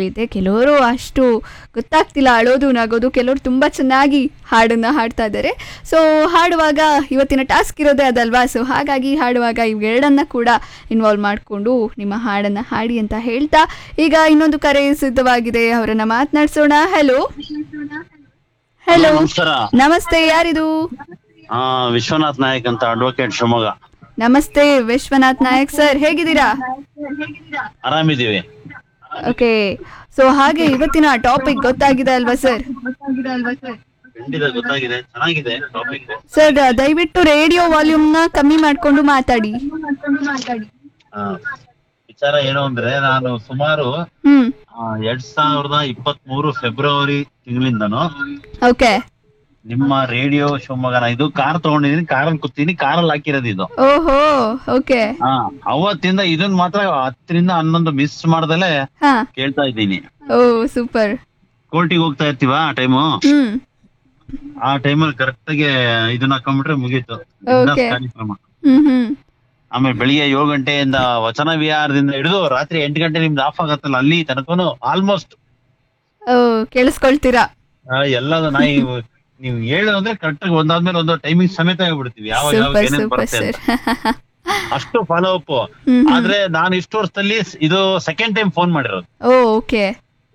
ಕೇಳಿದ್ದೆ ಕೆಲವರು ಅಷ್ಟು ಗೊತ್ತಾಗ್ತಿಲ್ಲ ಅಳೋದು ನಗೋದು ಕೆಲವರು ತುಂಬ ಚೆನ್ನಾಗಿ ಹಾಡನ್ನು ಹಾಡ್ತಾ ಇದ್ದಾರೆ ಸೊ ಹಾಡುವಾಗ ಇವತ್ತಿನ ಟಾಸ್ಕ್ ಇರೋದೇ ಅದಲ್ವಾ ಸೊ ಹಾಗಾಗಿ ಹಾಡುವಾಗ ಇವೆರಡನ್ನ ಕೂಡ ಇನ್ವಾಲ್ವ್ ಮಾಡಿಕೊಂಡು ನಿಮ್ಮ ಹಾಡನ್ನು ಹಾಡಿ ಅಂತ ಹೇಳ್ತಾ ಈಗ ಇನ್ನೊಂದು ಕರೆ ಸಿದ್ಧವಾಗಿದೆ ಅವರನ್ನ ಮಾತನಾಡ್ಸೋಣ ಹಲೋ ಹಲೋ ನಮಸ್ಕಾರ ನಮಸ್ತೆ ಯಾರಿದು ಆ ವಿಶ್ವನಾಥ್ ನಾಯಕ್ ಅಂತ ಅಡ್ವೊಕೇಟ್ ಶಿವಮೊಗ್ಗ ನಮಸ್ತೆ ವಿಶ್ವನಾಥ್ ನಾಯಕ್ ಸರ್ ಹೇಗಿದ್ದೀರಾ ಆರಾಮಿದೀವಿ ಓಕೆ ಸೊ ಹಾಗೆ ಇವತ್ತಿನ ಟಾಪಿಕ್ ಗೊತ್ತಾಗಿದೆ ಅಲ್ವಾ ಸರ್ ಖಂಡಿತ ಗೊತ್ತಾಗಿದೆ ಚೆನ್ನಾಗಿದೆ ಟಾಪಿಕ್ ಸರ್ ದಯವಿಟ್ಟು ರೇಡಿಯೋ ವಾಲ್ಯೂಮ್ನ ಕಮ್ಮಿ ಮಾಡ್ಕೊಂಡು ಮಾತಾಡಿ ವಿಚಾರ ಏನು ಅಂದ್ರೆ ನಾನು ಸುಮಾರು ಹ್ಮ್ ಆ, ಎರಡ್ ಸಾವಿರದ ಇಪ್ಪತ್ತ್ ಮೂರು ಫೆಬ್ರವರಿ ತಿಂಗಳಿಂದನು ಓಕೆ ನಿಮ್ಮ ರೇಡಿಯೋ ಶಿವಮೊಗ್ಗನ ಇದು ಕಾರ್ ತಗೊಂಡಿದೀನಿ ಕಾರಲ್ಲಿ ಕೂತೀನಿ ಕಾರಲ್ಲಿ ಹಾಕಿರೋದು ಇದು ಓಹೋ ಓಕೆ ಹಾ ಅವತ್ತಿಂದ ಇದನ್ ಮಾತ್ರ ಹತ್ತರಿಂದ ಹನ್ನೊಂದು ಮಿಸ್ ಮಾಡ್ದಲೆ ಹಾ ಕೇಳ್ತಾ ಇದ್ದೀನಿ ಓ ಸೂಪರ್ ಕೋರ್ಟಿಗೆ ಹೋಗ್ತಾ ಇರ್ತೀವ ಆ ಟೈಮು ಹ್ಮ್ ಆ ಟೈಮಲ್ಲಿ ಕರೆಕ್ಟ್ ಆಗಿ ಇದನ್ನ ಹಾಕೊಂಡ್ಬಿಟ್ರೆ ಮುಗೀತು Okay. ಕಾರ್ಯಕ್ರಮ ಹ್ಮ್ ಹ್ಮ್ ಆಮೇಲೆ ಬೆಳಿಗ್ಗೆ ಏಳು ಗಂಟೆಯಿಂದ ವಚನ ವಿಹಾರದಿಂದ ಹಿಡಿದು ರಾತ್ರಿ ಎಂಟು ಗಂಟೆ ನಿಮ್ದು ಆಫ್ ಆಗತ್ತಲ್ಲ ಅಲ್ಲಿ ತನಕನು ಆಲ್ಮೋಸ್ಟ್ ಓ ಕೇಳಿಸ್ಕೊಳ್ತೀರಾ ಎಲ್ಲದ ನಾ ಇವ್- ನೀವು ಹೇಳು ಅಂದ್ರೆ ಕರೆಕ್ಟ್ ಆಗಿ ಒಂದಾದ್ಮೇಲೆ ಒಂದು ಟೈಮಿಂಗ್ ಸಮೇತ ಹೇಳ್ಬಿಡ್ತೀವಿ ಯಾವಾಗ ಯಾವಾಗ ಸೂಪರ್ ಏನೇನ್ ಸೂಪರ್ ಬರುತ್ತೆ ಸರ್ ಅಂತ. ಅಷ್ಟು ಫಾಲೋ ಅಪ್ ಹ್ಮ್ ಆದ್ರೆ ನಾನು ಇಷ್ಟು ವರ್ಷದಲ್ಲಿ ಇದು ಸೆಕೆಂಡ್ ಟೈಮ್ ಫೋನ್ ಮಾಡಿರೋದು ಓ ಓಕೆ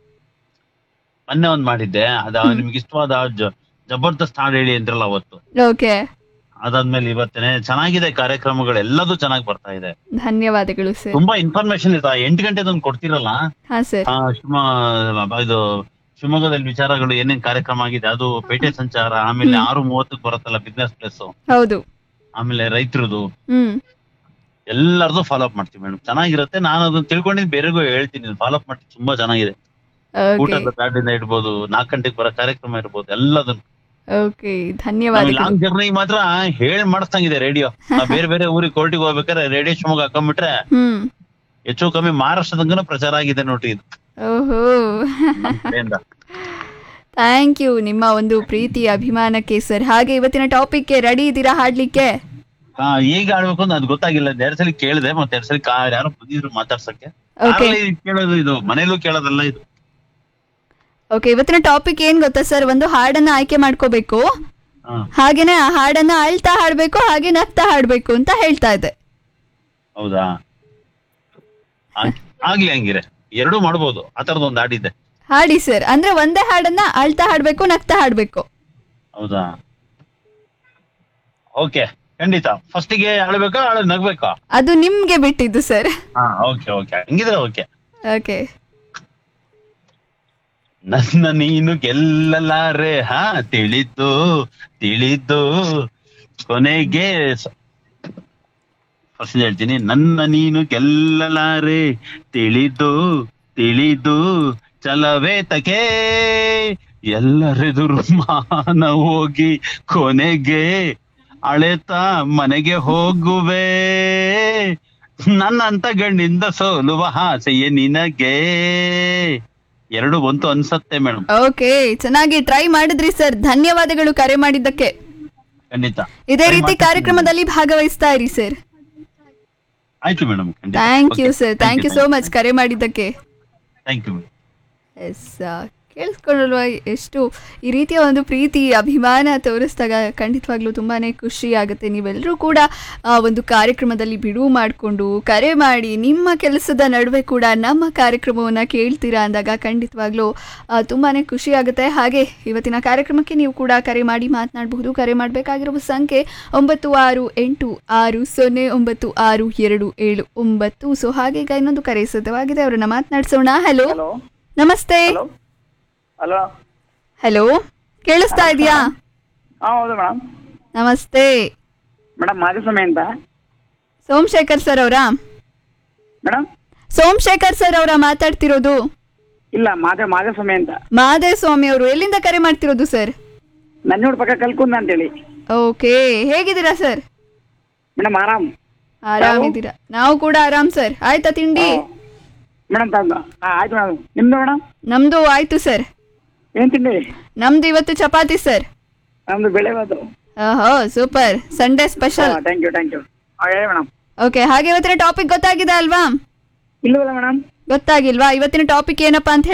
ಮೊನ್ನೆ ಒಂದ್ ಮಾಡಿದ್ದೆ ಅದ ನಿಮ್ಗೆ ಇಷ್ಟವಾದ ಜ- ಜಬರ್ದಸ್ತ್ ಹಾಡು ಹೇಳಿ ಅಂದ್ರಲ್ಲ ಅವತ್ತು ಓಕೆ ಅದಾದ್ಮೇಲೆ ಇವತ್ತೇನೆ ಚೆನ್ನಾಗಿದೆ ಕಾರ್ಯಕ್ರಮಗಳು ಎಲ್ಲದೂ ಚೆನ್ನಾಗಿ ಬರ್ತಾ ಇದೆ ಧನ್ಯವಾದಗಳು ಸರ್ ತುಂಬಾ ಇನ್ಫಾರ್ಮೇಶನ್ ಇರ್ತಾ ಎಂಟು ಗಂಟೆದೊಂದು ಕೊಡ್ತಿರಲ್ಲ ಹಾ ಸರ್ ಆ, ಶಿವಮ ಇದು ಶಿವಮೊಗ್ಗದಲ್ಲಿ ವಿಚಾರಗಳು ಏನೇನ್ ಕಾರ್ಯಕ್ರಮ ಆಗಿದೆ ಅದು ಪೇಟೆ ಸಂಚಾರ ಆಮೇಲೆ ಆರು ಮೂವತ್ತಕ್ಕೆ ಬರುತ್ತಲ್ಲ ಬಿಸ್ನೆಸ್ ಪ್ಲೇಸ್ ಹೌದು ಆಮೇಲೆ ರೈತರದು ಹ್ಮ್ ಎಲ್ಲರದು ಫಾಲೋ ಅಪ್ ಮಾಡ್ತೀವಿ ಮೇಡಮ್ ಚೆನ್ನಾಗಿರುತ್ತೆ ನಾನು ಅದನ್ನ ತಿಳ್ಕೊಂಡಿದ್ದು ಬೇರೆಗೂ ಹೇಳ್ತೀನಿ ಫಾಲೋ ಅಪ್ ಮಾಡ್ತೀನಿ ತುಂಬಾ ಚೆನ್ನಾಗಿದೆ ಓಕೆ ಊಟದ ಪ್ಯಾಟಿಂದ ಇಡ್ಬೋದು ನಾಲ್ಕು ಗಂಟೆಗೆ ಬರೋ ಕಾರ್ಯಕ್ರಮ ಇರ್ಬೋದು ಎಲ್ಲದನ್ನು ಓಕೆ ಧನ್ಯವಾದಗಳು ಲಾಂಗ್ ಜರ್ನಿ ಮಾತ್ರ ಹೇಳ್ ಮಾಡಿಸ್ತಂಗಿದೆ ರೇಡಿಯೋ ಬೇರೆ ಬೇರೆ ಊರಿಗೆ ಕೋರ್ಟಿಗೆ ಹೋಗ್ಬೇಕಾದ್ರೆ ರೇಡಿಯೋ ಶಿವಮೊಗ್ಗ ಹಾಕೊಂಡ್ಬಿಟ್ರೆ ಹ್ಮ್ ಹೆಚ್ಚು ಕಮ್ಮಿ ಮಹಾರಾಷ್ಟ್ರದಂಗನ ಪ್ರಚಾರ ಆಗಿದೆ ನೋಡ್ರಿ ಇದು ಓಹೋ ನಮ್ ಕಡೆಯಿಂದ. ಥ್ಯಾಂಕ್ ಯು ನಿಮ್ಮ ಒಂದು ಪ್ರೀತಿ ಅಭಿಮಾನಕ್ಕೆ ಸರ್ ಹಾಗೆ ಇವತ್ತಿನ ಟಾಪಿಕ್ಗೆ ರೆಡಿ ಇದ್ದೀರಾ ಹಾಡ್ಲಿಕ್ಕೆ ಹಾ ಈಗ ಆಡ್ಬೇಕು ಅಂತ ಅದ್ ಗೊತ್ತಾಗಿಲ್ಲ ಎರಡ್ ಸಲ ಕೇಳಿದೆ ಮತ್ತೆ ಎರಡ್ ಸಲ ಕಾ- ಯಾರೋ ಬಂದಿದ್ರು ಮಾತಾಡ್ಸಕ್ಕೆ ಓಕೆ ಕಾರಲ್ಲಿ ಕೇಳೋದು ಇದು ಮನೇಲೂ ಕೇಳೋದಲ್ಲ ಇದು ಓಕೆ ಇವತ್ತಿನ ಟಾಪಿಕ್ ಏನ್ ಗೊತ್ತಾ ಸರ್ ಒಂದು ಹಾಡನ್ನ ಆಯ್ಕೆ ಮಾಡ್ಕೋಬೇಕು ಹಾ ಹಾಗೇನೆ ಆ ಹಾಡನ್ನ ಅಳ್ತಾ ಹಾಡ್ಬೇಕು ಹಾಗೆ ನಗ್ತಾ ಹಾಡ್ಬೇಕು ಅಂತ ಹೇಳ್ತಾ ಇದ್ದೆ ಹೌದಾ ಆಗ್- ಆಗ್ಲಿ ಹಂಗಿರೆ ಎರಡೂ ಮಾಡ್ಬೋದು ಆ ತರದ್ ಒಂದ್ ಹಾಡಿದೆ ಹಾಡಿ ಸರ್ ಅಂದ್ರೆ ಒಂದೇ ಹಾಡನ್ನ ಅಳ್ತಾ ಹಾಡ್ಬೇಕು ನಗ್ತಾ ಹಾಡ್ಬೇಕು ಹೌದಾ ಓಕೆ ಖಂಡಿತ ಫಸ್ಟಿಗೆ ಆಡ್ಬೇಕಾ ಆಳ ನಗ್ಬೇಕಾ ಅದು ನಿಮ್ಗೆ ಬಿಟ್ಟಿದ್ದು ಸರ್ ಹಾ ಓಕೆ ಓಕೆ ಹಂಗಿದ್ರೆ ಓಕೆ ಓಕೆ ನನ್ನ ನೀನು ಗೆಲ್ಲಲಾರೆ ಹಾ ತಿಳಿತು ತಿಳಿತು ಕೊನೆಗೆ ಫಸ್ಟ್ ಹೇಳ್ತೀನಿ ನನ್ನ ನೀನು ಗೆಲ್ಲಲಾರೆ ತಿಳಿದು ತಿಳಿದು ಚಲವೇ ತಕೆ ಎಲ್ಲರೆದುರು ಮಾನ ಹೋಗಿ ಕೊನೆಗೆ ಅಳೆತ ಮನೆಗೆ ಹೋಗುವೆ ನನ್ನಂತ ಗಂಡಿಂದ ಸೋಲುವ ಆಸೆಯೇ ನಿನಗೆ ಎರಡು ಬಂತು ಅನ್ಸತ್ತೆ ಮೇಡಮ್ ಓಕೆ ಚೆನ್ನಾಗಿ ಟ್ರೈ ಮಾಡಿದ್ರಿ ಸರ್ ಧನ್ಯವಾದಗಳು ಕರೆ ಮಾಡಿದ್ದಕ್ಕೆ ಖಂಡಿತ ಇದೇ ರೀತಿ ಕಾರ್ಯಕ್ರಮದಲ್ಲಿ ಭಾಗವಹಿಸ್ತಾ ಇರಿ ಸರ್ ಆಯ್ತು ಮೇಡಮ್ ಖಂಡಿತ thank you sir thank you so much ಕರೆ ಮಾಡಿದ್ದಕ್ಕೆ ಥ್ಯಾಂಕ್ ಯು ಎಸ್ ಕೇಳಿಸ್ಕೊಳ್ಳಲ್ವಾ ಎಷ್ಟು ಈ ರೀತಿಯ ಒಂದು ಪ್ರೀತಿ ಅಭಿಮಾನ ತೋರಿಸಿದಾಗ ಖಂಡಿತವಾಗ್ಲೂ ತುಂಬಾ ಖುಷಿ ಆಗುತ್ತೆ ನೀವೆಲ್ಲರೂ ಕೂಡ ಆ, ಒಂದು ಕಾರ್ಯಕ್ರಮದಲ್ಲಿ ಬಿಡುವು ಮಾಡಿಕೊಂಡು ಕರೆ ಮಾಡಿ ನಿಮ್ಮ ಕೆಲಸದ ನಡುವೆ ಕೂಡ ನಮ್ಮ ಕಾರ್ಯಕ್ರಮವನ್ನು ಕೇಳ್ತೀರಾ ಅಂದಾಗ ಖಂಡಿತವಾಗ್ಲೂ ತುಂಬಾ ಖುಷಿ ಆಗುತ್ತೆ ಹಾಗೆ ಇವತ್ತಿನ ಕಾರ್ಯಕ್ರಮಕ್ಕೆ ನೀವು ಕೂಡ ಕರೆ ಮಾಡಿ ಮಾತನಾಡಬಹುದು ಕರೆ ಮಾಡಬೇಕಾಗಿರುವ ಸಂಖ್ಯೆ ಒಂಬತ್ತು ಆರು ಎಂಟು ಆರು ಸೊನ್ನೆ ಒಂಬತ್ತು ಆರು ಎರಡು ಏಳು ಒಂಬತ್ತು ಸೊ ಹಾಗೆ ಈಗ ಇನ್ನೊಂದು ಕರೆ ಸಿದ್ಧವಾಗಿದೆ ಅವರನ್ನ ಮಾತನಾಡಿಸೋಣ ಹಲೋ ಹಲೋ ನಮಸ್ತೆ ಹಲೋ ಹಲೋ ಹಲೋ ಕೇಳಿಸ್ತಾ ಇದೆಯಾ ಹಾಂ ಹೌದು ಮೇಡಮ್ ನಮಸ್ತೆ ಮೇಡಮ್ ಮಾಧುಸ್ವಾಮಿ ಅಂತ ಸೋಮಶೇಖರ್ ಸರ್ ಅವರಾ ಮೇಡಮ್ ಸೋಮಶೇಖರ್ ಸರ್ ಅವರ ಮಾತಾಡ್ತಿರೋದು ಇಲ್ಲ ಮಾಧವ ಮಾಧುಸ್ವಾಮಿ ಅಂತ ಮಾದೇವ್ ಸ್ವಾಮಿ ಅವರು ಎಲ್ಲಿಂದ ಕರೆ ಮಾಡ್ತಿರೋದು ಸರ್ ನಂಜನಗೂಡು ಪಕ್ಕ ಕಲ್ಕುಂದ ಅಂತೇಳಿ ಓಕೆ ಹೇಗಿದ್ದೀರಾ ಸರ್ ಮೇಡಮ್ ಆರಾಮ್ ಆರಾಮಿದ್ದೀರಾ ನಾವು ಕೂಡ ಆರಾಮ್ ಸರ್ ಆಯ್ತಾ ತಿಂಡಿ ಮೇಡಮ್ ತಂದು ಹಾಂ ಆಯ್ತು ಮೇಡಮ್ ನಿಮ್ದು ಮೇಡಮ್ ನಮ್ದು ಆಯ್ತು ಸರ್ ಏನು ತಿಂಡಿ ನಮ್ದು ಇವತ್ತು ಚಪಾತಿ ಸರ್ ನಮ್ದು ಬೆಳೆ ಬಂತು ಓಹೋ super Sunday special thank you thank you ಹಾಂ ಹೇಳಿ ಮೇಡಮ್ ಓಕೆ ಹಾಗೆ ಇವತ್ತಿನ ಟಾಪಿಕ್ ಗೊತ್ತಾಗಿದೆ ಅಲ್ವಾ ಇಲ್ಲವಲ್ಲ ಮೇಡಮ್ ಗೊತ್ತಾಗಿಲ್ವಾ ಇವತ್ತಿನ ಟಾಪಿಕ್ ಏನಪ್ಪಾ ಅಂತ